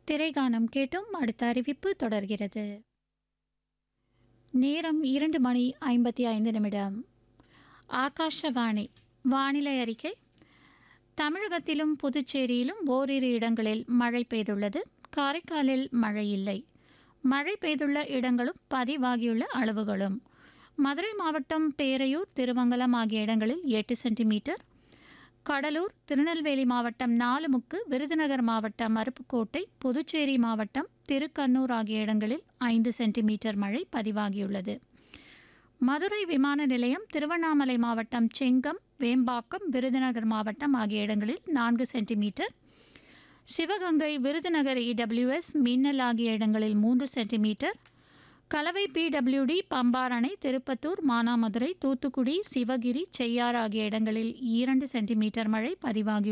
திரைகானம் கேட்டும் அடுத்த அறிவிப்பு தொடர்கிறது நேரம் இரண்டு மணி ஐம்பத்தி ஐந்து நிமிடம் ஆகாஷவாணி வானிலை அறிக்கை தமிழகத்திலும் புதுச்சேரியிலும் ஓரிரு இடங்களில் மழை பெய்துள்ளது காரைக்காலில் மழை இல்லை மழை பெய்துள்ள இடங்களும் பதிவாகியுள்ள அளவுகளும் மதுரை மாவட்டம் பேரையூர் திருமங்கலம் ஆகிய இடங்களில் எட்டு சென்டிமீட்டர் கடலூர் திருநெல்வேலி மாவட்டம் நாலுமுக்கு விருதுநகர் மாவட்டம் அருப்புக்கோட்டை புதுச்சேரி மாவட்டம் திருக்கண்ணூர் ஆகிய இடங்களில் ஐந்து சென்டிமீட்டர் மழை பதிவாகியுள்ளது மதுரை விமான நிலையம் திருவண்ணாமலை மாவட்டம் செங்கம் வேம்பாக்கம் விருதுநகர் மாவட்டம் ஆகிய இடங்களில் நான்கு சென்டிமீட்டர் சிவகங்கை விருதுநகர் இடபிள்யூஎஸ் மின்னல் ஆகிய இடங்களில் மூன்று சென்டிமீட்டர் கலவை பிடபிள்யூடி பம்பாரணை திருப்பத்தூர் மானாமதுரை தூத்துக்குடி சிவகிரி செய்யார் ஆகிய இடங்களில் இரண்டு சென்டிமீட்டர் மழை பதிவாகி